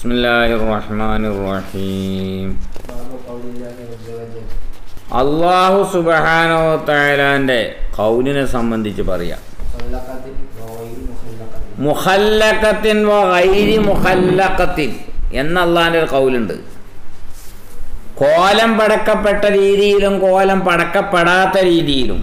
بسم الله الرحمن الرحيم باب قول الله عز وجل അള്ളാഹു സുബഹാനോ താലാൻ്റെ കൗലിനെ സംബന്ധിച്ച് പറയാം مخلقة وغير مخلقة മുഹല്ലക്കത്തിൻ വ ഗൈരി മുഹല്ലക്കത്തിൻ എന്ന അള്ളാഹിൻ്റെ ഒരു കൗലുണ്ട് കോലം പടക്കപ്പെട്ട രീതിയിലും കോലം പടക്കപ്പെടാത്ത രീതിയിലും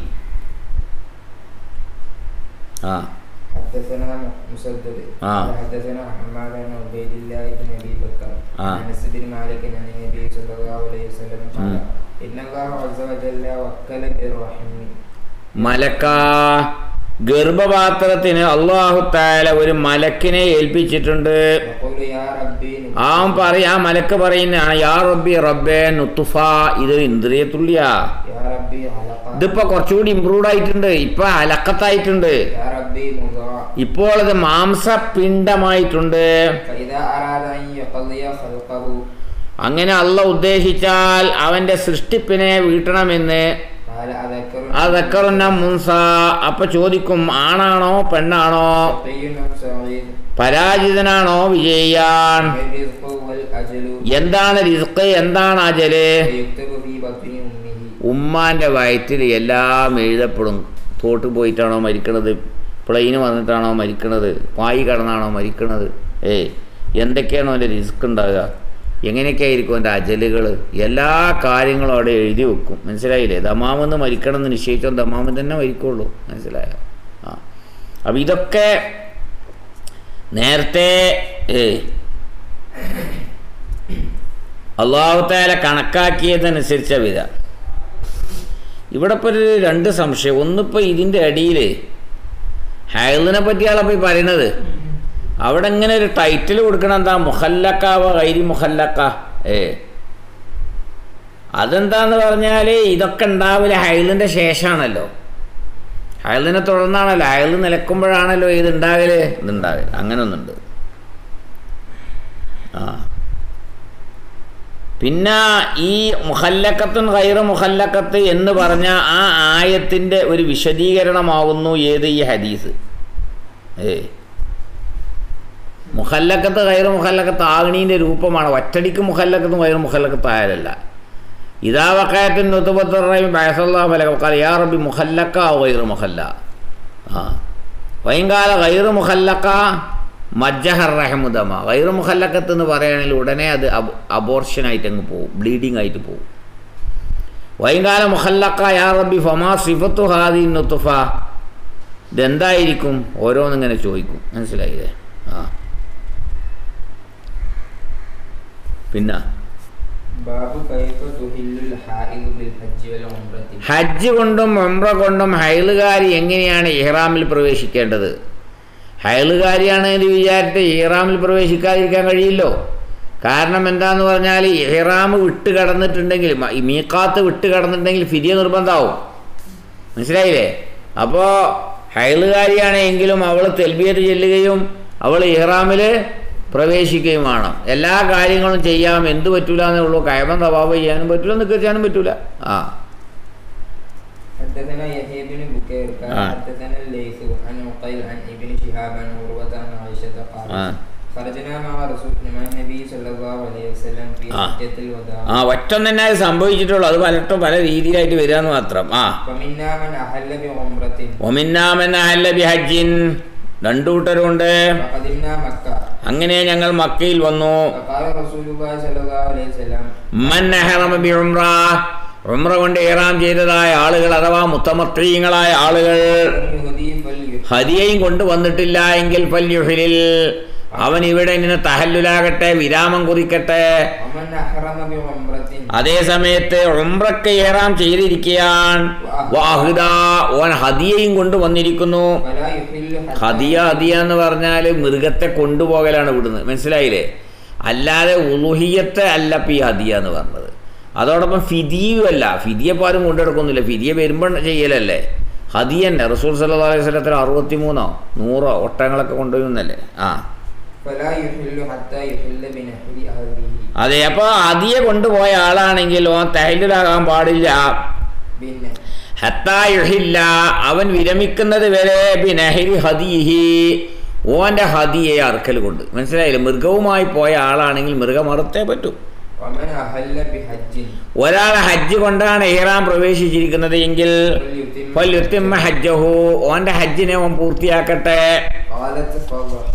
ആ حدثنا مسدد آه. قال حدثنا حماد بن عبيد الله بن ابي بكر آه. عن انس بن مالك عن النبي صلى الله عليه وسلم قال مم. ان الله عز وجل وكل بالرحم മലക്ക ഗർഭപാത്രത്തിന് അള്ളാഹു താല ഒരു മലക്കിനെ ഏൽപ്പിച്ചിട്ടുണ്ട് يقول يا ربي ആ പറയും ആ മലക്ക് പറയുന്നതാണ് യാ റബ്ബി റബ്ബേ നുത്തുഫ ഇതൊരു ഇന്ദ്രിയത്തുള്ളിയാ يا ربي علقة ഇതിപ്പോ കുറച്ചുകൂടി ഇമ്പ്രൂവ്ഡ് ആയിട്ടുണ്ട് ഇപ്പൊ അലക്കത്തായിട്ടുണ്ട് يا ربي مضاع ഇപ്പോൾ ഇത് മാംസപിണ്ഡമായിട്ടുണ്ട് فإذا أراد أن يقضي خلقه അങ്ങനെ അല്ല ഉദ്ദേശിച്ചാൽ അവന്റെ സൃഷ്ടിപ്പിനെ വീട്ടണമെന്ന് قال أذكر അതൊക്കെ മുൻസ അപ്പൊ ചോദിക്കും ആണാണോ പെണ്ണാണോ شقي أم سعيد പരാജിതനാണോ വിജയിയാൻ الرزق والأجل എന്താണ് റിസ്ക് എന്താണ് അജല് فيكتب في بطن أمه ഉമ്മാന്റെ വയറ്റിൽ എല്ലാം എഴുതപ്പെടും തോട്ട് പോയിട്ടാണോ മരിക്കണത് പ്ലെയിന് വന്നിട്ടാണോ മരിക്കണത് പായി കടന്നാണോ മരിക്കണത് ഏയ് എന്തൊക്കെയാണോ അവൻ്റെ റിസ്ക് ഉണ്ടാകുക എങ്ങനെയൊക്കെ ആയിരിക്കും അവൻ്റെ അജലുകൾ എല്ലാ കാര്യങ്ങളും അവിടെ എഴുതി വെക്കും മനസ്സിലായില്ലേ ദമാമെന്ന് മരിക്കണം എന്ന് നിശ്ചയിച്ചോ ദമാമൻ തന്നെ മരിക്കുള്ളൂ മനസ്സിലായോ ആ അപ്പം ഇതൊക്കെ നേരത്തെ ഏ അള്ളാഹുത്താല കണക്കാക്കിയതനുസരിച്ച വിധ ഇവിടെ ഇപ്പോൾ ഒരു രണ്ട് സംശയം ഒന്നിപ്പോൾ ഇതിൻ്റെ അടിയിൽ ഹൈലിനെ പറ്റിയാണ് ഇപ്പോൾ ഈ പറയുന്നത് അവിടെ ഇങ്ങനെ ഒരു ടൈറ്റിൽ കൊടുക്കണം എന്താ മുഹല്ലക്കാവ കൈരി മുഹല്ലക്ക ഏ അതെന്താന്ന് പറഞ്ഞാൽ ഇതൊക്കെ ഉണ്ടാവില്ല ഹൈലിൻ്റെ ശേഷമാണല്ലോ ഹൈലിനെ തുടർന്നാണല്ലോ ഹൈൽ നിലക്കുമ്പോഴാണല്ലോ ഇത് ഉണ്ടാകല് ഇതുണ്ടാകല് അങ്ങനെ ഒന്നുണ്ട് ആ പിന്നെ ഈ മുഹല്ലക്കത്തും കൈറ് മുഹല്ലക്കത്ത് എന്ന് പറഞ്ഞ ആ ആയത്തിൻ്റെ ഒരു വിശദീകരണമാകുന്നു ഏത് ഈ ഹദീസ് ഏ മുഹല്ലക്കത്ത് കൈറ് മുഹല്ലക്കത്ത് ആഗ്നീൻ്റെ രൂപമാണ് ഒറ്റടിക്ക് മുഹല്ലക്കത്തും കൈറ് മുഹല്ലക്കത്ത് ആയാലല്ല ഇതാ വക്കായത്തിൻ നുത്തുപത്തുറയും ബയസല്ലാ ഫലക്കാൽ യാ റബ്ബി മുഹല്ലക്ക കൈറ് മുഹല്ല ആ വൈകാല കൈറ് മുഹല്ലക്ക മജ്ജഹർ റഹമുദമ ഗൈറ് മുഹല്ലക്കത്ത് എന്ന് പറയുകയാണെങ്കിൽ ഉടനെ അത് അബോർഷനായിട്ട് അങ്ങ് പോകും ബ്ലീഡിങ് ആയിട്ട് പോകും വൈകാല മുഹല്ലക്ക യാ റബ്ബി ഫമാ സിഫത്തു ഹാദി നുത്തുഫ ഇതെന്തായിരിക്കും ഓരോന്നിങ്ങനെ ചോദിക്കും മനസ്സിലായില്ലേ ആ പിന്നെ باب كيف تهل الحائض بالحج والعمرة ഹജ്ജ് കൊണ്ടും ഒമ്ര കൊണ്ടും ഹൈലുകാരി എങ്ങനെയാണ് ഇഹ്റാമിൽ പ്രവേശിക്കേണ്ടത് ഹൈലുകാരിയാണ് എന്ന് വിചാരിച്ച് ഇഹ്റാമിൽ പ്രവേശിക്കാതിരിക്കാൻ കഴിയില്ലോ കാരണം എന്താന്ന് പറഞ്ഞാൽ ഇഹ്റാം വിട്ട് കടന്നിട്ടുണ്ടെങ്കിൽ മ- ഈ മീക്കാത്ത് വിട്ട് കടന്നിട്ടുണ്ടെങ്കിൽ ഫിരിയ നിർബന്ധമാവും മനസ്സിലായില്ലേ അപ്പോൾ ഹൈലുകാരിയാണെങ്കിലും അവൾ തെൽബിയത്ത് ചെല്ലുകയും അവൾ ഇഹ്റാമിൽ പ്രവേശിക്കുകയും വേണം എല്ലാ കാര്യങ്ങളും ചെയ്യാം എന്ത് പറ്റൂല എന്നേ ഉള്ളൂ കയബം തവാബ് ചെയ്യാനും പറ്റൂല നിൽക്കുക ചെയ്യാനും പറ്റൂല ആ حدثنا يحيى بن بكير قال آه. حدثنا الليث عن عقيل عن ابن شهاب عن عروة عن عائشة قالت آه. خرجنا مع رسول مع النبي صلى الله عليه وسلم في آه. حجة الوداع ആ ഒറ്റ തന്നെ അത് സംഭവിച്ചിട്ടുള്ളൂ അത് പലട്ടും പല രീതിയിലായിട്ട് വരിക എന്ന് മാത്രം ആ فمنا من أحل بعمرة ഒമിന്നാമൻ അഹല്ല ബിഹജ്ജിൻ രണ്ടു കൂട്ടരുണ്ട് فقدمنا مكة അങ്ങനെ ഞങ്ങൾ മക്കയിൽ വന്നു فقال رسول الله صلى الله عليه وسلم മൻ അഹറമ ബി ഉംറ ഉംറ കൊണ്ട് ഇറാം ചെയ്തതായ ആളുകൾ അഥവാ മുത്തമത്രീയങ്ങളായ ആളുകൾ لم يهدي فليحل ഹദിയയും കൊണ്ടുവന്നിട്ടില്ല എങ്കിൽ ഫല്യുഹിലിൽ അവൻ ഇവിടെ നിന്ന് തഹല്ലുലാകട്ടെ വിരാമം കുറിക്കട്ടെ ومن أحرم بعمرة അതേ സമയത്ത് ഉംറക്ക് ഏറാം ചെയ്തിരിക്കാൻ വാഹിദ ഓൻ ഹദിയയും കൊണ്ടുവന്നിരിക്കുന്നു فلا يحل حتى ഹദിയ ഹദിയ എന്ന് പറഞ്ഞാൽ മൃഗത്തെ കൊണ്ടുപോകലാണ് ഇവിടുന്ന് മനസ്സിലായില്ലേ അല്ലാതെ ഉലുഹിയത്തെ അല്ല ഇപ്പം ഈ ഹദിയ എന്ന് പറഞ്ഞത് അതോടൊപ്പം ഫിദിയും അല്ല ഫിദിയെ ആരും കൊണ്ടെടുക്കൊന്നുമില്ല ഫിദിയ വരുമ്പോൾ ചെയ്യലല്ലേ ഹദിയന്നെ റസൂൽ സല്ലാ അലൈഹി സ്വലത്തിൽ അറുപത്തി മൂന്നോ നൂറോ ഒട്ടങ്ങളൊക്കെ കൊണ്ടുവരുന്നല്ലേ ആ فلا يحل حتى يحل بنحر أهله അതെ അപ്പോൾ ഹദിയ കൊണ്ടുപോയ ആളാണെങ്കിൽ ഓൻ തഹലിലാകാൻ പാടില്ല بالنحر ഹത്തായുഹില്ല അവൻ വിരമിക്കുന്നത് വരെ ബിനഹരി ഹദിഹി ഓൻ്റെ ഹദിയെ അറക്കൽ കൊണ്ട് മനസ്സിലായില്ലേ മൃഗവുമായി പോയ ആളാണെങ്കിൽ മൃഗം അറുത്തേ പറ്റൂ ومن أهل بحج ഒരാൾ ഹജ്ജ് കൊണ്ടാണ് ഇഹ്റാം പ്രവേശിച്ചിരിക്കുന്നത് എങ്കിൽ فليتم ഫല്യുത്തിമ്മ ഹജ്ജഹു ഓൻ്റെ ഹജ്ജിനെ ഓൻ പൂർത്തിയാക്കട്ടെ قالت فضح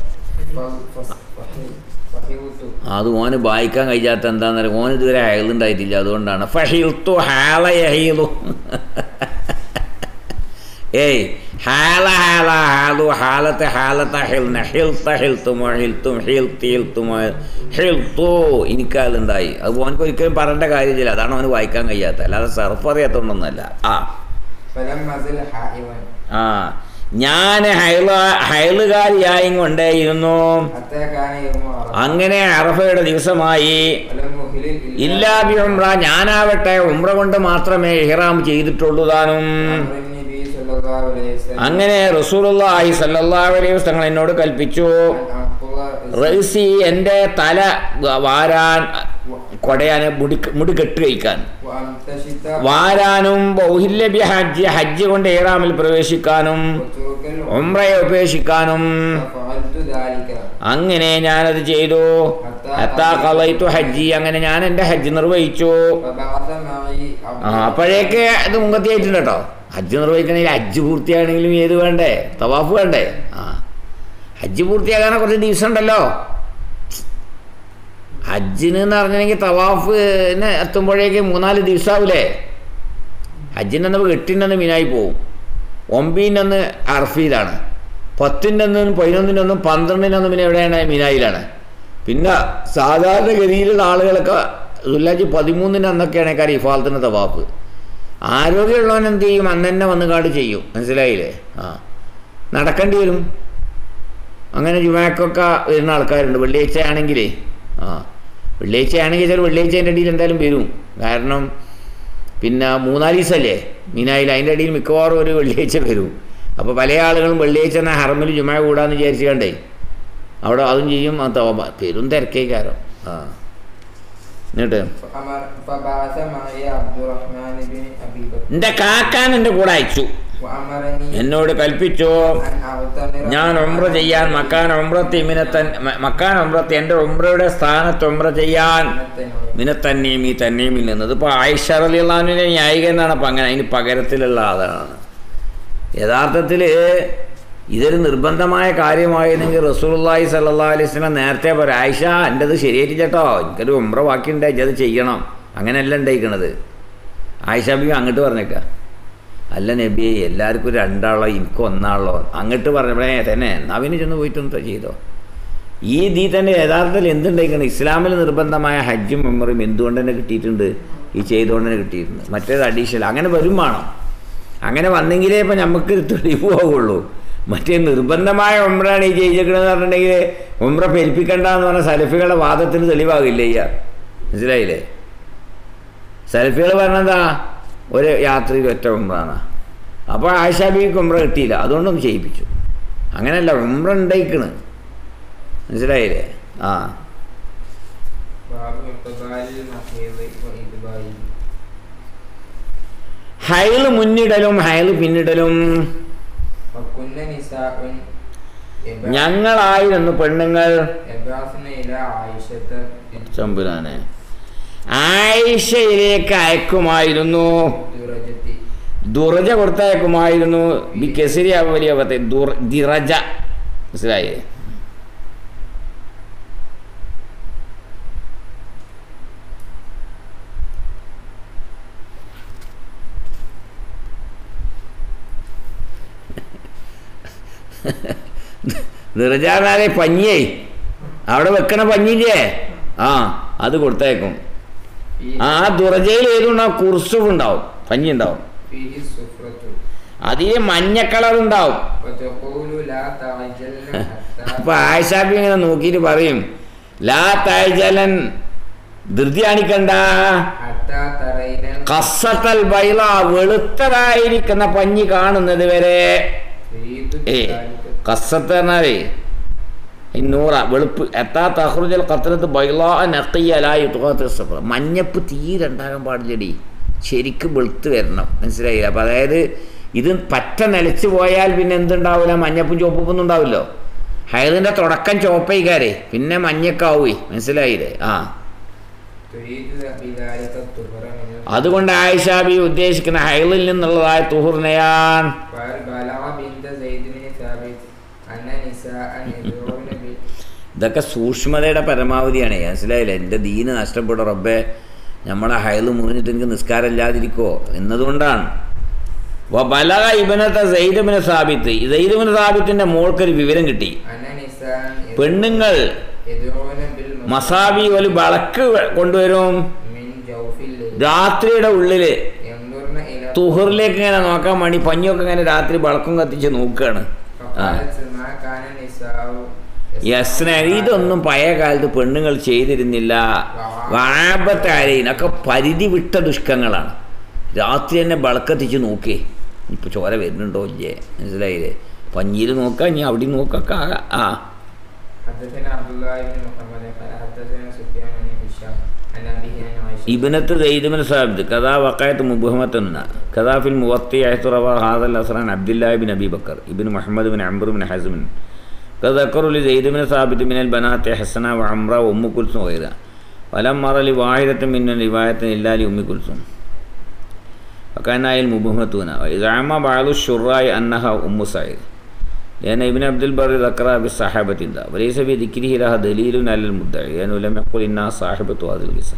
فحيوت അത് ഓന് വായിക്കാൻ കഴിയാത്ത എന്താന്ന് പറയുക ഓൻ ഇതുവരെ ഹയലുണ്ടായിട്ടില്ല അതുകൊണ്ടാണ് ഫഹിൽത്തു ഹാല യഹീലു ഏയ് ഹാല ഹാല ഹാലു ഹാലത്തെ ഹാലത്തെ ഹിൽന ഹിൽത്ത ഹിൽത്തുമോ ഹിൽത്തും ഹിൽത്തി ഹിൽത്തുമോ ഹിൽത്തു എനിക്കതുണ്ടായി അത് ഓനക്ക് ഒരിക്കലും പറയേണ്ട കാര്യമില്ല അതാണ് അവന് വായിക്കാൻ കഴിയാത്ത അല്ലാതെ സർഫ് അറിയാത്തതുകൊണ്ടൊന്നുമല്ല ആ فلم أزل حائوا ആ ഞാൻ ഹൈല ഹൈലുകാരിയായും കൊണ്ടേയിരുന്നു حتى كان يوم عرفة അങ്ങനെ അറഫയുടെ ദിവസമായി ولم أهلل ഇല്ലാ ബി ഉംറ ഞാനാവട്ടെ ഉംറ കൊണ്ട് മാത്രമേ ഇഹ്റാം ചെയ്തിട്ടുള്ളൂ താനും أمر النبي صلى الله عليه وسلم അങ്ങനെ റസൂലുള്ളാഹി സല്ലല്ലാഹു അലൈഹി വസല്ലം എന്നോട് കൽപ്പിച്ചു أن أنقض റൈസി എൻ്റെ തല വാരാൻ കൊടയാൻ മുടി മുടി കെട്ട് കഴിക്കാൻ وأمتشط വാരാനും ബൗഹില്യ ബി ഹജ്ജ് ഹജ്ജ് കൊണ്ട് ഇഹ്റാമിൽ പ്രവേശിക്കാനും وترك العمر ഉംറയെ ഉപേക്ഷിക്കാനും ففعلت ذلك അങ്ങനെ ഞാനത് ചെയ്തു ഹത്താ കളയിത്തു ഹജ്ജി അങ്ങനെ ഞാൻ എൻ്റെ ഹജ്ജ് നിർവഹിച്ചു فبعث معي ആ عبد അപ്പോഴേക്ക് ഇത് മുങ്കത്തിയായിട്ടുണ്ട് കേട്ടോ ഹജ്ജ് നിർവഹിക്കണമെങ്കിൽ ഹജ്ജ് പൂർത്തിയാണെങ്കിലും ഏത് വേണ്ടേ തവാഫ് വേണ്ടേ ആ ഹജ്ജ് പൂർത്തിയാകാൻ കുറച്ച് ദിവസം ഉണ്ടല്ലോ ഹജ്ജിന് എന്ന് പറഞ്ഞിട്ടുണ്ടെങ്കിൽ തവാഫിന് എത്തുമ്പോഴേക്ക് മൂന്നാല് ദിവസമാവില്ലേ ഹജ്ജിൻ്റെ അന്ന് എട്ടിൻ്റെ അന്ന് മിനായി പോവും ഒമ്പതിൻ്റെ അന്ന് അർഫയിലാണ് പത്തിൻ്റെ അന്നും പതിനൊന്നിൻ്റെ ഒന്നും പന്ത്രണ്ടിൻ്റെ ഒന്നും പിന്നെ എവിടെയാണ് മിനായിലാണ് പിന്നെ സാധാരണഗതിയിലുള്ള ആളുകളൊക്കെ സുല്ലാജി പതിമൂന്നിൻ്റെ അന്നൊക്കെയാണ് കാര്യം ഇഫാലത്തിൻ്റെ തവാഫ് ആരോഗ്യമുള്ളവൻ എന്ത് ചെയ്യും അന്ന് തന്നെ വന്ന് കാട് ചെയ്യും മനസ്സിലായില്ലേ ആ നടക്കേണ്ടി വരും അങ്ങനെ ജുമാക്കൊക്കെ വരുന്ന ആൾക്കാരുണ്ട് വെള്ളിയാഴ്ച ആണെങ്കിലേ ആ വെള്ളിയാഴ്ച ആണെങ്കിൽ ചില വെള്ളിയാഴ്ചേൻ്റെ ഇടയിൽ എന്തായാലും വരും കാരണം പിന്നെ മൂന്നാല് ദിവസമല്ലേ മീനായിൽ അതിൻ്റെ ഇടയിൽ മിക്കവാറും ഒരു വെള്ളിയാഴ്ച വരും അപ്പോൾ പല ആളുകളും വെള്ളിയാഴ്ച എന്നാൽ ഹറമിൽ ജുമാ കൂടാന്ന് വിചാരിച്ചു കണ്ടേ അവിടെ അതും ചെയ്യും ആ തോമ പെരും തിരക്കേക്കാരോ ആ എന്നിട്ട് فأمر فبعث معي عبد الرحمن بن أبي بكر എൻ്റെ കാക്കാൻ എൻ്റെ കൂടെ അയച്ചു وأمرني എന്നോട് കൽപ്പിച്ചു أن أعتمر ഞാൻ ഉംറ ചെയ്യാൻ മക്കാൻ ഉംറത്തി മിനത്തൻ മ- മക്കാൻ ഉംറത്തി എൻ്റെ ഉംറയുടെ സ്ഥാനത്ത് ഉംറ ചെയ്യാൻ മിനത്തന്നെയും ഈ തന്നെയും ഇല്ലെന്നത് ഇപ്പോൾ ആയിഷ റലിയുള്ളാവിനെ ന്യായികനാണ് അപ്പം അങ്ങനെ അതിന് പകരത്തിലുള്ള ആളാണ് യഥാർത്ഥത്തിൽ ഇതൊരു നിർബന്ധമായ കാര്യമായിരുന്നെങ്കിൽ റസൂലുള്ളാഹി സല്ലല്ലാഹു അലൈഹി വസല്ലം നേരത്തെ പറയും ആയിഷ എൻ്റെത് ശരിയായിട്ട് ചേട്ടോ എനിക്കൊരു ഉംറ ബാക്കിയുണ്ടായി അത് ചെയ്യണം അങ്ങനെയല്ല ഉണ്ടായിക്കണത് ആയിഷ ബി അങ്ങോട്ട് പറഞ്ഞേക്കാം അല്ല നബിയെ എല്ലാവർക്കും രണ്ടാളോ എനിക്ക് ഒന്നാളോ അങ്ങോട്ട് പറഞ്ഞപ്പോഴേ തന്നെ നവിന് ചെന്ന് പോയിട്ടൊന്നും ചെയ്തോ ഈ ദീ തന്നെ യഥാർത്ഥത്തിൽ എന്തുണ്ടായിക്കണം ഇസ്ലാമിൽ നിർബന്ധമായ ഹജ്ജും മെമ്മറിയും എന്തുകൊണ്ട് തന്നെ കിട്ടിയിട്ടുണ്ട് ഈ ചെയ്തുകൊണ്ട് തന്നെ കിട്ടിയിട്ടുണ്ട് മറ്റേത് അഡീഷണൽ അങ്ങനെ വരും വേണം അങ്ങനെ വന്നെങ്കിലേ ഇപ്പം നമുക്ക് തെളിവ് പോകുള്ളൂ മറ്റേ നിർബന്ധമായ ഉമ്രാണ് ഈ ചെയ്യിക്കണമെന്ന് പറഞ്ഞിട്ടുണ്ടെങ്കിൽ ഉമ്ര പെരുപ്പിക്കണ്ട എന്ന് പറഞ്ഞ സലഫികളുടെ വാദത്തിന് തെളിവാകില്ല ഈ മനസ്സിലായില്ലേ സലഫികൾ പറഞ്ഞതാ ഒരു യാത്രയിൽ ഒറ്റ ഉമ്രാണ് അപ്പോൾ ആയിഷാബിക്ക് ഉമ്ര കിട്ടിയില്ല അതുകൊണ്ടൊന്ന് ചെയ്യിപ്പിച്ചു അങ്ങനെയല്ല ഉമ്ര ഉണ്ടായിക്കണ് മനസ്സിലായില്ലേ ആ باب إقبال المحيض وإدباره ഹയല് മുന്നിടലും ഹയല് പിന്നിടലും وكن نساء يبع- ഞങ്ങളായിരുന്നു പെണ്ണുങ്ങൾ يبعثن إلى عائشة ചമ്പുരാനെ ആയിഷയിലേക്ക് അയക്കുമായിരുന്നു بالدرجة ദുറജ കൊടുത്തയക്കുമായിരുന്നു ബി കെസരി വലിയ പത്തെ ദുർ ദിറജ മനസ്സിലായേ ദിറജാനാലെ പഞ്ഞിയേ അവിടെ വെക്കണ പഞ്ഞില്ലേ ആ അത് കൊടുത്തയക്കും فيه ആ ദുറജയിൽ ഏതുണ്ടാവും കുർസുഫ് ഉണ്ടാവും പഞ്ഞി ഉണ്ടാവും فيه السفرة അതിൽ മഞ്ഞ കളർ ഉണ്ടാവും وتقول لا تعجلن അപ്പൊ حتى ആയിഷാബി ഇങ്ങനെ നോക്കിയിട്ട് പറയും ലാ തൈജലൻ ധൃതി കാണിക്കണ്ട حتى ترين കസത്തൽ ബൈള വെളുത്തതായിരിക്കുന്ന പഞ്ഞി കാണുന്നത് വരെ تريد ഏ بذلك കസത്ത് പറഞ്ഞാലേ ഈ നൂറ വെളുപ്പ് എത്താ തഹ്റുജൽ കത്തലത്ത് ബൈളാ നക്കിയലായി സഫർ മഞ്ഞപ്പ് തീരെ ഉണ്ടാകാൻ പാടില്ലടി ശരിക്കും വെളുത്ത് വരണം മനസ്സിലായില്ല അപ്പം അതായത് ഇത് പറ്റ നിലച്ച് പോയാൽ പിന്നെ എന്തുണ്ടാവില്ല മഞ്ഞപ്പും ചുവപ്പൊന്നും ഉണ്ടാവില്ലോ ഹൈദിൻ്റെ തുടക്കം ചോപ്പയിക്കാരെ പിന്നെ മഞ്ഞക്കാവേ മനസ്സിലായില്ലേ ആ تريد بذلك الطهر من അതുകൊണ്ട് ആയിഷാബി ഉദ്ദേശിക്കുന്ന ഹൈലിൽ നിന്നുള്ളതായ തുഹുറിനെയാൻ قال بلغ بنت زيد بن ثابت أن نساء يدعون بال ഇതൊക്കെ സൂക്ഷ്മതയുടെ പരമാവധിയാണ് മനസ്സിലായില്ലേ എൻ്റെ ദീന് നഷ്ടപ്പെടും റബ്ബെ നമ്മളെ ഹയല് മുറിഞ്ഞിട്ട് എനിക്ക് നിസ്കാരം ഇല്ലാതിരിക്കോ എന്നതുകൊണ്ടാണ് ബലക ഇബനത്തെ സൈദബിന് സാബിത്ത് സൈദബിന് സാബിത്തിൻ്റെ മോൾക്കൊരു വിവരം കിട്ടി أن نساء പെണ്ണുങ്ങൾ يدعون بالمصاب മസാബി ഒരു വിളക്ക് കൊണ്ടുവരും من جوف الليل രാത്രിയുടെ ഉള്ളില് ينظرن إلى തുഹറിലേക്ക് ഇങ്ങനെ നോക്കാൻ വേണ്ടി പഞ്ഞൊക്കെ ഇങ്ങനെ രാത്രി വിളക്കും കത്തിച്ച് നോക്കുകയാണ് ആ فقالت ما كان النساء യസ്ന ഇതൊന്നും പഴയ കാലത്ത് പെണ്ണുങ്ങൾ ചെയ്തിരുന്നില്ല വാപത്താരയിനൊക്കെ പരിധി വിട്ട ദുഷ്കങ്ങളാണ് രാത്രി തന്നെ വിളക്കത്തിച്ച് നോക്കേ ഇപ്പോൾ ചോര വരുന്നുണ്ടോ ഇല്ലേ മനസ്സിലായില്ലേ പഞ്ഞിയിൽ നോക്കാം ഇനി അവിടെ നോക്കൊക്കെ ആകാം ആ حدثنا عبد الله بن محمد قال حدثنا سفيان بن هشام عن أبيه عن عائشة ഇബിനത്ത് ദൈദബിൻ സാബിദ് കഥാ വക്കായത്ത് മുബഹമത്തെന്ന കഥാ ഫിൽ മുവത്തി അഹ്തുറവ ഹാദൽ അസ്രാൻ അബ്ദുല്ലാ ബിൻ അബി ബക്കർ ഇബിൻ മുഹമ്മദ് ബിൻ അംബർ ബിൻ ഹസ്മിൻ كذكروا لزيد بن ثابت من البنات حسنة وعمرة وأم كلثوم وغيرها ولم مر لواحدة من رواية إلا لأم كلثوم وكان هي المبهمتون وزعم بعض الشراء أنها أم سعيد لأن ابن عبد البر ذكرها بالصحابة ذا وليس في ذكره لها دليل على المدعي لأنه لم يقل إنها صاحبة هذه القصة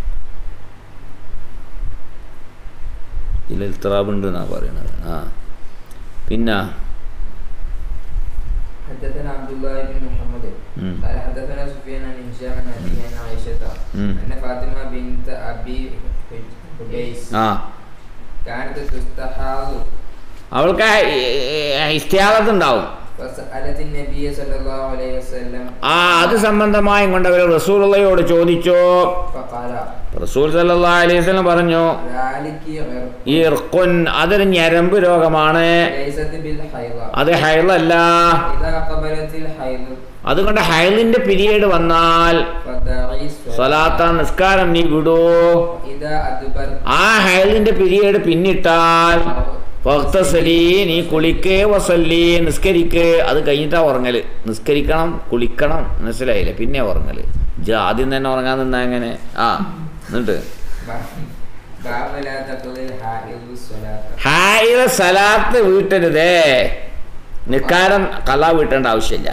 ഇതിൽ ഇൽത്തറാബുണ്ടെന്നാണ് പറയുന്നത് ആ പിന്നെ حدثنا عبد الله بن محمد مم. قال حدثنا سفيان عن هشام عن أبيه عن عائشة مم. أن فاطمة بنت أبي حبيس ആ كانت تستحاض അവൾക്ക് ഇസ്തിയാദത്ത് ഉണ്ടാവും فسألت النبي صلى الله عليه وسلم ആ അത് സംബന്ധമായും കൊണ്ട് അവർ റസൂലുള്ളയോട് ചോദിച്ചു فقال റസൂൽ സല്ലല്ലാഹു അലൈഹി വസല്ലം പറഞ്ഞു ذلك غير ഈ ഇർഖുൻ അതൊരു ഞരമ്പ് രോഗമാണ് ليست بالحيضة അത് ഹൈളല്ല إذا قبلت الحيض അതുകൊണ്ട് ഹൈലിന്റെ പിരീഡ് വന്നാൽ فدعي الصلاة സ്വലാത്ത നിസ്കാരം നീ വിടൂ إذا أدبر ആ ഹൈലിന്റെ പിരീഡ് പിന്നിട്ടാൽ ഭക്തസലി നീ കുളിക്ക് വസല്ലി നിസ്കരിക്ക് അത് കഴിഞ്ഞിട്ടാ ഉറങ്ങല് നിസ്കരിക്കണം കുളിക്കണം മനസ്സിലായില്ലേ പിന്നെ ഉറങ്ങല് ഇജ്ജ് ആദ്യം തന്നെ ഉറങ്ങാൻ നിന്നാ എങ്ങനെ ആ എന്നിട്ട് باب لا تقضي الحائض الصلاة ഹായില സലാത്ത് വീട്ടരുതേ നിക്കാരം കല വീട്ടേണ്ട ആവശ്യമില്ല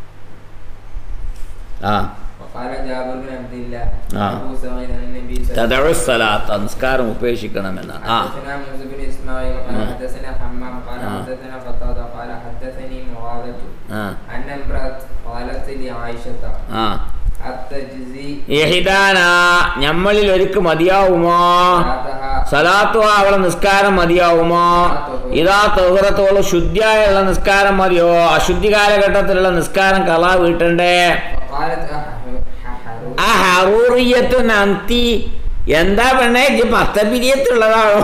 ആ وقال جابر بن عبد الله آه. أبو سعيد عن النبي صلى الله عليه തദഴു സലാത്ത് നിസ്കാരം ഉപേക്ഷിക്കണമെന്ന് ആ حدثنا موسى بن اسماعيل قال آه. حدثنا حمام قال آه. حدثنا قتادة قال حدثني معاذة ആ أن امرأة قالت لعائشة ആ التجزي യഹിദാന ഞമ്മളിൽ ഒരുക്ക് മതിയാവുമോ صلاتها സലാത്തു അവളെ നിസ്കാരം മതിയാവുമോ ഇതാ തൗഹറത്തോളം ശുദ്ധിയായുള്ള നിസ്കാരം മതിയോ അശുദ്ധി കാലഘട്ടത്തിലുള്ള നിസ്കാരം കല വീട്ടണ്ടേ فقالت أحرو ആ ഹറൂറിയത്ത് നന്തി എന്താ പെണ്ണേ ഇത് പത്തപിരിയത്തുള്ളതാണോ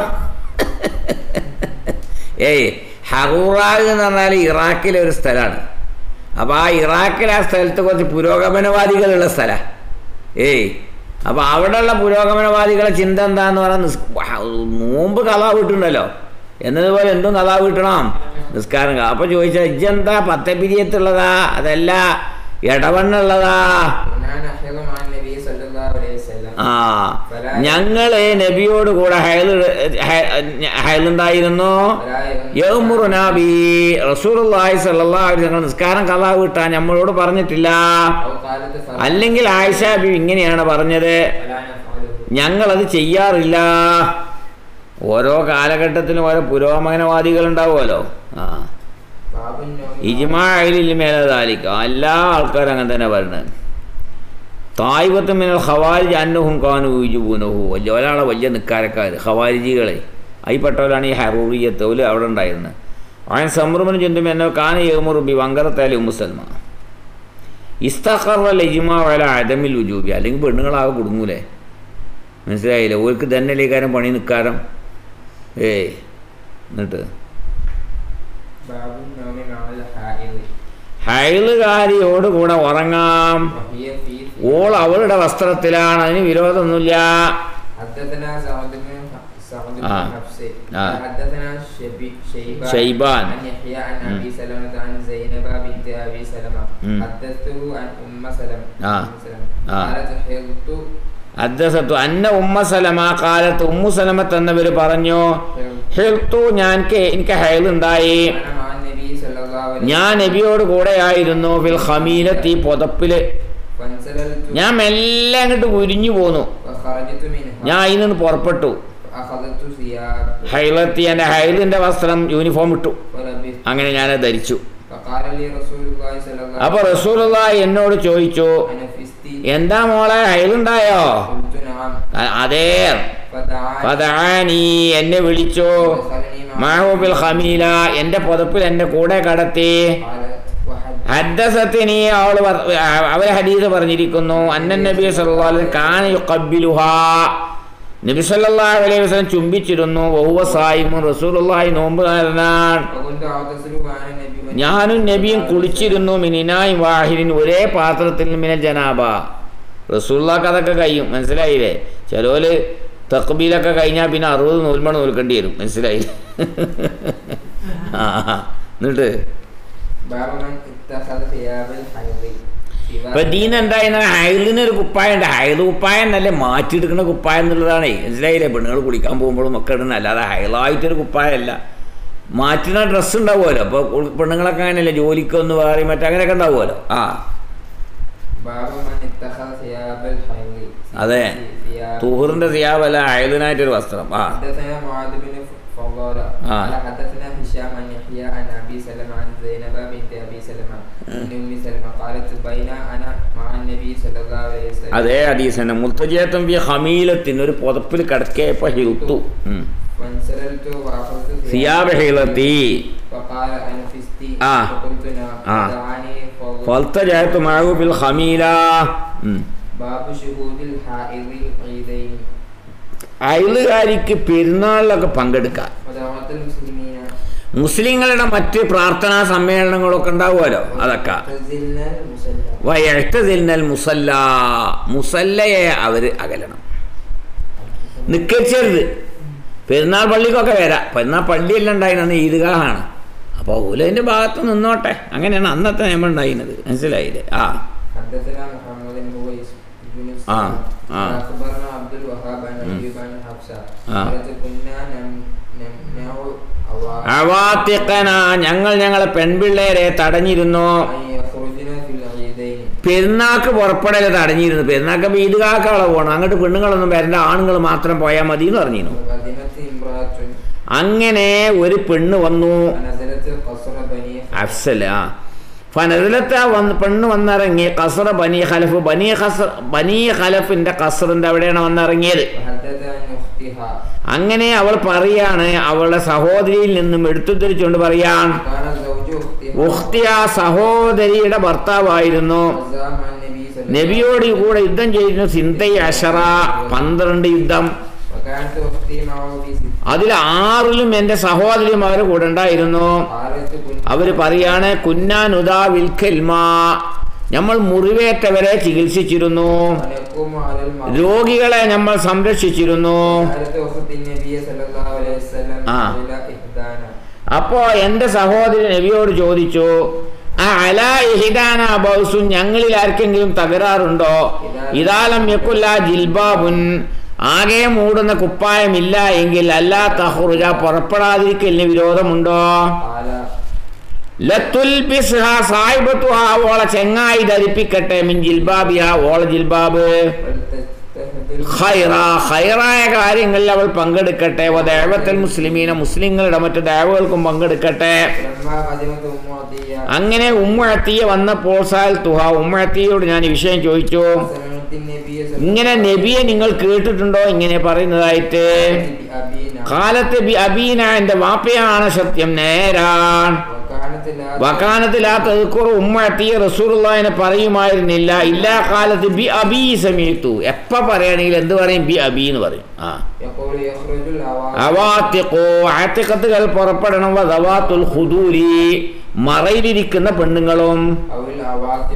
ഏയ് ഹറൂറാഗ് എന്ന് പറഞ്ഞാൽ ഇറാഖിലെ ഒരു സ്ഥലമാണ് അപ്പോൾ ആ ഇറാഖിലെ ആ സ്ഥലത്ത് കുറച്ച് പുരോഗമനവാദികളുള്ള സ്ഥലമാണ് ഏയ് അപ്പോൾ അവിടെയുള്ള പുരോഗമനവാദികളെ ചിന്ത എന്താന്ന് പറഞ്ഞാൽ നിസ് നോമ്പ് കലാ വീട്ടുണ്ടല്ലോ എന്നതുപോലെ എന്തും കലാ വീട്ടണം നിസ്കാരം അപ്പോൾ ചോദിച്ചാൽ ഇജ്ജെന്താ പത്തപിരിയത്തുള്ളതാ അതല്ല ഇടവണ്ണുള്ളതാ كنا نحيض مع النبي صلى الله عليه وسلم ആ ഞങ്ങള് നബിയോട് കൂടെ ഹയൽ ഹയലുണ്ടായിരുന്നു فلا يؤمن യൗമുറുനാബി റസൂലുള്ളാഹി സ്വല്ലല്ലാഹു അലൈഹി വസല്ലം നിസ്കാരം കലാ വിട്ടാൻ നമ്മളോട് പറഞ്ഞിട്ടില്ല أو قالت فلا അല്ലെങ്കിൽ ആയിഷ ബി ഇങ്ങനെയാണ് പറഞ്ഞത് فلا نفعله ഞങ്ങളത് ചെയ്യാറില്ല ഓരോ കാലഘട്ടത്തിലും ഓരോ പുരോഗമനവാദികൾ ഉണ്ടാവുമല്ലോ ആ باب النوم ഇജ്മായിൽ മേലതാലിക്ക എല്ലാ ആൾക്കാരും അങ്ങനെ തന്നെ പറയുന്നത് തായ്വത്ത് മിനൽ ഖവാരിജ് അന്നഹും കാനു യുജുബൂനഹു വലിയ ഒരാളെ വലിയ നിക്കാരക്കാർ ഖവാരിജികളെ അതിൽപ്പെട്ടവരാണ് ഈ ഹറൂറിയത്ത് ഓല് അവിടെ ഉണ്ടായിരുന്നത് ആയൻ സമൃമന് ചുറ്റും എന്നോ കാന യമുറുബി വങ്കറത്താലി ഉമ്മുസൽമ ഇസ്തഖറൽ ഇജ്മാ വല അദമിൽ ഉജൂബി അല്ലെങ്കിൽ പെണ്ണുങ്ങളാകെ കുടുങ്ങൂലേ മനസ്സിലായില്ലേ ഓർക്ക് തന്നെ ലേക്കാരം പണി നിൽക്കാരം ഏയ് എന്നിട്ട് باب النوم مع الحائض ഹൈലുകാരിയോട് കൂടെ ഉറങ്ങാം وهي في ഓൾ അവളുടെ വസ്ത്രത്തിലാണ് അതിന് വിരോധമൊന്നുമില്ല حدثنا سعد بن سعد بن آه. حفص آه. حدثنا شبي- شيبان شيبان. عن يحيى عن مم. ابي سلمة عن زينب بنت ابي سلمة مم. حدثته عن ام سلمة آه. أم سلمة. آه. قالت حيضت അദ്ദസത്തു അന്ന ഉമ്മ സലമ കാലത്ത് ഉമ്മു സലമത്ത് എന്നവർ പറഞ്ഞു حيضت ഹിൽത്തു ഞാൻ എനിക്ക് ഹൈൽ ഉണ്ടായി انا مع النبي صلى الله عليه ഞാൻ നബിയോട് കൂടെയായിരുന്നു ഫിൽ ഹമീലത്ത് ഈ പുതപ്പില് فانسللت ഞാൻ മെല്ലെ അങ്ങോട്ട് ഉരിഞ്ഞു പോന്നു وخرجت منها ഞാൻ അതിൽ നിന്ന് പുറപ്പെട്ടു فاخذت ثياب ഹൈലത്തി എൻ്റെ ഹൈലിന്റെ വസ്ത്രം യൂണിഫോം ഇട്ടു ولبست അങ്ങനെ ഞാൻ ധരിച്ചു فقال لي رسول الله صلى الله അപ്പൊ عليه റസൂലുള്ള എന്നോട് ചോദിച്ചു انا فستي എന്താ മോളെ ഹൈലുണ്ടായോ قلت نعم അ- അതേ فدعاني ഫദാനി എന്നെ വിളിച്ചു ودخلني معه മാഹൂബിൽ ഹമീല എന്റെ പുതപ്പിൽ എന്റെ കൂടെ കടത്തി قالت وحد ഹദ്ദസത്തിനി അവള് പറ- അവരെ ഹദീസ് പറഞ്ഞിരിക്കുന്നു അന്നൻ നബി സല്ലല്ലാഹു അലൈഹി വസല്ലം കാന യുഖബ്ബിലുഹാ നബി സല്ലല്ലാഹു അലൈഹി വസല്ലം ചുംബിച്ചിരുന്നു വഹുവ സായിമുൻ റസൂലുള്ളാഹി നോമ്പുകാരനാണ് وكنت اغتسل وانا النبي ഞാനും നബിയും കുളിച്ചിരുന്നു മിനിനായി വാഹിദിൻ ഒരേ പാത്രത്തിൽ മിനൽ ജനാബ റസൂള്ളാക്ക് അതൊക്കെ കഴിയും മനസ്സിലായില്ലേ ചിലവര് തക്ബീലൊക്കെ കഴിഞ്ഞാൽ പിന്നെ അറുപത് നൂൽമണ നൂൽക്കേണ്ടി വരും മനസ്സിലായില്ലേ ആ എന്നിട്ട് باب من اتخذ ثياب الحيض ഇപ്പൊ ദീൻ എന്തായിരുന്നു ഹൈലിന് ഒരു കുപ്പായം ഉണ്ട് ഹൈല് കുപ്പായം എന്നല്ലേ മാറ്റിയെടുക്കുന്ന കുപ്പായം എന്നുള്ളതാണേ മനസ്സിലായില്ലേ പെണ്ണുങ്ങൾ കുളിക്കാൻ പോകുമ്പോഴും ഒക്കെ ഇടുന്ന അല്ലാതെ ഹൈലായിട്ടൊരു കുപ്പായമല്ല മാറ്റുന്ന ഡ്രസ്സ് ഉണ്ടാവുമല്ലോ അപ്പോൾ പെണ്ണുങ്ങളൊക്കെ അങ്ങനെയല്ലേ ജോലിക്കൊന്ന് വേറെ മറ്റങ്ങനെയൊക്കെ ഉണ്ടാവുമല്ലോ ആ باب من اتخذ ثياب الحيض അതെ ثياب തുഹറിന്റെ സിയാബല്ല ഹൈലിനായിട്ടൊരു വസ്ത്രം ആ حدثنا معاذ بن فضالة آه. قال حدثنا هشام عن يحيى عن ابي سلمة عن زينب بنت ابي سلمة عن ام سلمة قالت بين انا مع النبي صلى الله عليه وسلم അതേ ഹദീസന്നെ മുത്തജേത്തം വി ഹമീലത്തിന് ഒരു പുതപ്പിൽ കിടക്കേപ്പ ഹിൽത്തു ഉം. فانسللت واخذت സിയാബ് ഹിലത്തി فقال انا فستي آه. فقلت نعم آه. فدعاني فضل ഫൽത്തജാത്തു മാഹു ഫിൽ ഹമീല ഉം. باب شهود الحائض العيدين അയലുകാരിക്ക് പെരുന്നാളിലൊക്കെ പങ്കെടുക്കാം ودعوة المسلمين മുസ്ലിങ്ങളുടെ മറ്റ് പ്രാർത്ഥനാ സമ്മേളനങ്ങളൊക്കെ ഉണ്ടാവുമല്ലോ അതൊക്കെ اعتزلنا المسلم വയഴ്ത്തതിൽ മുസല്ല മുസല്ലയെ അവർ അകലണം നിക്കച്ചരുത് പെരുന്നാൾ പള്ളിക്കൊക്കെ വരാം പെരുന്നാൾ പള്ളിയെല്ലാം ഉണ്ടായിരുന്നത് ഈദ്ഗാഹാണ് അപ്പോൾ ഓലതിൻ്റെ ഭാഗത്ത് നിന്നോട്ടെ അങ്ങനെയാണ് അന്നത്തെ നിയമം ഉണ്ടായിരുന്നത് മനസ്സിലായില്ലേ ആ حدثنا محمد بن ويس بن آه، آه. اخبرنا عبد الوهاب عن مم. ايوب عن حفصه آه. قالت كنا نم- نمنع عوا- അവാത്തിക്കന ഞങ്ങൾ ഞങ്ങളെ പെൺപിള്ളേരെ തടഞ്ഞിരുന്നു ان يخرجن في العيدين പെരുന്നാക്ക് പുറപ്പെടല് തടഞ്ഞിരുന്നു പെരുന്നാക്ക് ഈദ്ഗാഹക്കാളെ പോകണം അങ്ങോട്ട് പെണ്ണുങ്ങളൊന്നും വരണ്ട ആണുങ്ങൾ മാത്രം പോയാൽ മതി എന്ന് പറഞ്ഞിരുന്നു وقدمت امراه അങ്ങനെ ഒരു പെണ്ണ് വന്നു فنزلت قصر بني അഫ്സൽ ആ ഫനതിലത്തെ വന്ന് പെണ്ണ് വന്നിറങ്ങി കസറ ബനി ഖലഫ് ബനി ഖസർ ബനി ഖലഫിന്റെ കസറിന്റെ അവിടെയാണ് വന്നിറങ്ങിയത് وحدث عن اختها അങ്ങനെ അവൾ പറയാണ് അവളുടെ സഹോദരിയിൽ നിന്നും എടുത്തു തിരിച്ചുകൊണ്ട് പറയാൻ كان زوج اختها ഉഖ്തിയ സഹോദരിയുടെ ഭർത്താവായിരുന്നു غزا مع النبي صلى الله عليه നബിയോട് കൂടെ യുദ്ധം ചെയ്തിരുന്നു സിന്തൈ അഷറ പന്ത്രണ്ട് യുദ്ധം وكانت اختي معه في ست അതിൽ ആറിലും എൻ്റെ സഹോദരിയും അവരുടെ കൂടെ ഉണ്ടായിരുന്നു قالت كنا അവര് പറയാണ് കുന്നാനുദാ വിൽക്കൽമാ നമ്മൾ മുറിവേറ്റവരെ ചികിത്സിച്ചിരുന്നു ونقوم على المرض രോഗികളെ നമ്മൾ സംരക്ഷിച്ചിരുന്നു سألت أخت النبي صلى الله عليه وسلم آه. إلى إحدانا അപ്പോ എൻ്റെ സഹോദരി നബിയോട് ചോദിച്ചു ആ അല ഇഹിദാന ബൗസുൻ ഞങ്ങളിൽ ആർക്കെങ്കിലും തകരാറുണ്ടോ ഇതാലം യക്കുല്ല ജിൽബാബുൻ ആകെ മൂടുന്ന കുപ്പായമില്ല എങ്കിൽ അല്ലാ തഹുറുജ പുറപ്പെടാതിരിക്കലിന് വിരോധമുണ്ടോ قال ലത്തുൽബിസ്ഹ സായിബത്തുഹ ഓളെ ചെങ്ങായി ധരിപ്പിക്കട്ടെ മിൻ ജിൽബാബിയ ഓള ജിൽബാബ് فلتستهدل ഖൈറ ഖൈറായ കാര്യങ്ങളിൽ അവൾ പങ്കെടുക്കട്ടെ ദേവത്തൽ മുസ്ലിമീന മുസ്ലിങ്ങളുടെ മറ്റു ദേവകൾക്കും പങ്കെടുക്കട്ടെ لما قدمت أم عطية അങ്ങനെ ഉമ്മഴത്തിയ വന്നപ്പോൾ സാൽ തുഹ ഉമ്മഴത്തിയോട് ഞാൻ ഈ വിഷയം ചോദിച്ചു سمعت النبي صلى ഇങ്ങനെ നബിയെ നിങ്ങൾ കേട്ടിട്ടുണ്ടോ ഇങ്ങനെ പറയുന്നതായിട്ട് بأبينا കാലത്ത് ബി അബീന എന്റെ വാപ്പയാണ് സത്യം നേരാൻ وكانت لا വക്കാനത്തിലാത്ത ഉമ്മഴത്തിയ റസൂറുള്ളതിനെ പറയുമായിരുന്നില്ല ഇല്ലാ കാലത്ത് ബി അബീ സമീത്തു എപ്പ പറയുകയാണെങ്കിൽ എന്ത് പറയും ബി അബി എന്ന് പറയും ആ يقول يخرج الأواعي അവാത്തിഖോ ആത്തിഖത്തുകൾ പുറപ്പെടണം വദവാത്തുൽ ഹുദൂരി മറയിലിരിക്കുന്ന പെണ്ണുങ്ങളും أو الأواعي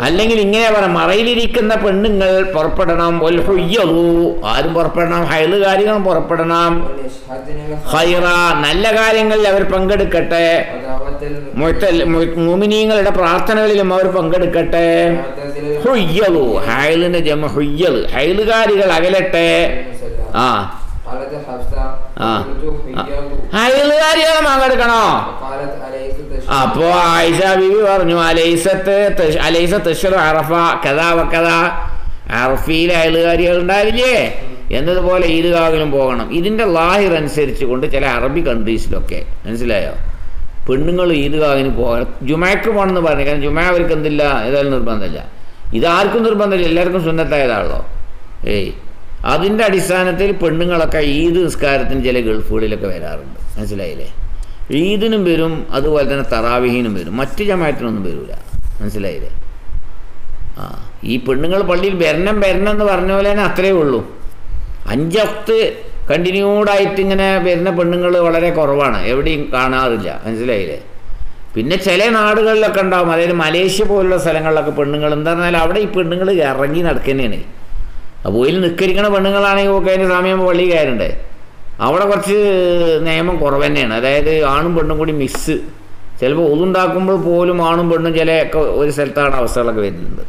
അല്ലെങ്കിൽ ഇങ്ങനെ പറ മറയിലിരിക്കുന്ന പെണ്ണുങ്ങൾ പുറപ്പെടണം ഒൽ ഹുയ്യലു ആരും പുറപ്പെടണം ഹൈലുകാരികളും പുറപ്പെടണം وليشهدن الخير ഹൈറ നല്ല കാര്യങ്ങളിൽ അവർ പങ്കെടുക്കട്ടെ ودعوة മുഅ്തൽ- മു- മുഅ്മിനീങ്ങളുടെ പ്രാർത്ഥനകളിലും അവർ പങ്കെടുക്കട്ടെ المعتزلة ഹുയ്യലു ഹൈലിന്റെ ജമ ഹുയ്യൽ ഹൈലുകാരികൾ അകലട്ടെ ആ قالت حفصة آه. قلت حيض ഹൈലുകാരികൾ പങ്കെടുക്കണോ قالت أليس تشهد അപ്പോ ആയിഷ ബിബി പറഞ്ഞു അലൈസത്ത് തശ്- അലൈസ തശ്റു അറഫ കഥാ വക്കഥ അറഫിയിൽ അയലുകാരികൾ ഉണ്ടാവില്ലേ എന്നതുപോലെ ഈദ്ഗാഹിലും പോകണം ഇതിൻ്റെ ലാഹിർ അനുസരിച്ച് കൊണ്ട് ചില അറബി കൺട്രീസിലൊക്കെ മനസ്സിലായോ പെണ്ണുങ്ങൾ ഈദ്ഗാഹിന് പോകണം ജുമാക്ക് പോകണമെന്ന് പറഞ്ഞു കാരണം ജുമാ അവർക്ക് എന്തില്ല ഏതായാലും നിർബന്ധമില്ല ഇതാർക്കും നിർബന്ധമില്ല എല്ലാവർക്കും സുന്നത്തായതാണല്ലോ ഏയ് അതിൻ്റെ അടിസ്ഥാനത്തിൽ പെണ്ണുങ്ങളൊക്കെ ഈദ് നിസ്കാരത്തിന് ചില ഗൾഫുകളിലൊക്കെ വരാറുണ്ട് മനസ്സിലായില്ലേ ഈദിനും വരും അതുപോലെ തന്നെ തറാവിഹിനും വരും മറ്റ് ജമായത്തിനൊന്നും വരില്ല മനസ്സിലായില്ലേ ആ ഈ പെണ്ണുങ്ങൾ പള്ളിയിൽ വരണം വരണം എന്ന് പറഞ്ഞ പോലെ തന്നെ അത്രയേ ഉള്ളൂ അഞ്ചൊത്ത് കണ്ടിന്യൂഡായിട്ട് ഇങ്ങനെ വരുന്ന പെണ്ണുങ്ങൾ വളരെ കുറവാണ് എവിടെയും കാണാറില്ല മനസ്സിലായില്ലേ പിന്നെ ചില നാടുകളിലൊക്കെ ഉണ്ടാവും അതായത് മലേഷ്യ പോലുള്ള സ്ഥലങ്ങളിലൊക്കെ പെണ്ണുങ്ങൾ എന്താ പറഞ്ഞാൽ അവിടെ ഈ പെണ്ണുങ്ങൾ ഇറങ്ങി നടക്കുന്നതാണ് അപ്പോൾ ഇതിൽ നിൽക്കരിക്കണ പെണ്ണുങ്ങളാണെങ്കിൽ ഒക്കെ അതിൻ്റെ സമയം പള്ളി കയറണ്ടേ അവിടെ കുറച്ച് നിയമം കുറവ് തന്നെയാണ് അതായത് ആണും പെണ്ണും കൂടി മിക്സ് ചിലപ്പോൾ ഒതുണ്ടാക്കുമ്പോൾ പോലും ആണും പെണ്ണും ചില ഒക്കെ ഒരു സ്ഥലത്താണ് അവസ്ഥകളൊക്കെ വരുന്നുണ്ട്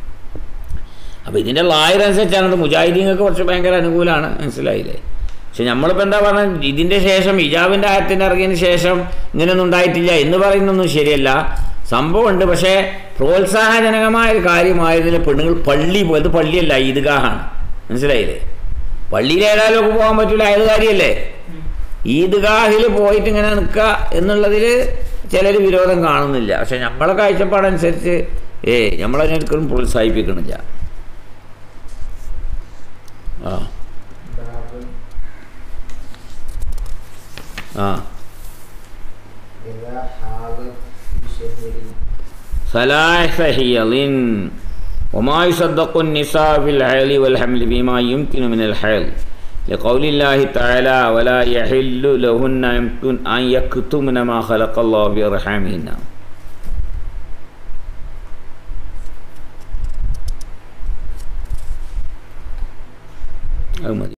അപ്പോൾ ഇതിൻ്റെ ലായറനുസരിച്ചാണ് ഇത് മുജാഹിദീങ്ങൾക്ക് കുറച്ച് ഭയങ്കര അനുകൂലമാണ് മനസ്സിലായില്ലേ പക്ഷെ നമ്മളിപ്പോൾ എന്താ പറഞ്ഞത് ഇതിൻ്റെ ശേഷം ഹിജാബിൻ്റെ ആയത്തിൻ്റെ ഇറങ്ങിയതിന് ശേഷം ഇങ്ങനെയൊന്നും ഉണ്ടായിട്ടില്ല എന്ന് പറയുന്നൊന്നും ശരിയല്ല സംഭവമുണ്ട് പക്ഷേ പ്രോത്സാഹജനകമായ ഒരു കാര്യമായതിൽ പെണ്ണുങ്ങൾ പള്ളി പോയത് പള്ളിയല്ല ഈദ്ഗാഹാണ് മനസ്സിലായില്ലേ പള്ളിയിൽ ഏതായാലും ഒക്കെ പോകാൻ പറ്റില്ല അയത് കാര്യമല്ലേ ഈദ്ഗാഹിൽ പോയിട്ട് ഇങ്ങനെ നിൽക്കുക എന്നുള്ളതിൽ ചിലർ വിരോധം കാണുന്നില്ല പക്ഷെ നമ്മളെ കാഴ്ചപ്പാടനുസരിച്ച് ഏ നമ്മളതിനൊരിക്കലും പ്രോത്സാഹിപ്പിക്കണില്ല ആ باب ആ إذا حاضت بشهر ثلاث حيض وما يصدق النساء في الحيض والحمل بما يمكن من الحيض لقول الله تعالى ولا يحل لهن يمكن أن يكتمن ما خلق الله في أرحامهن അത് മതി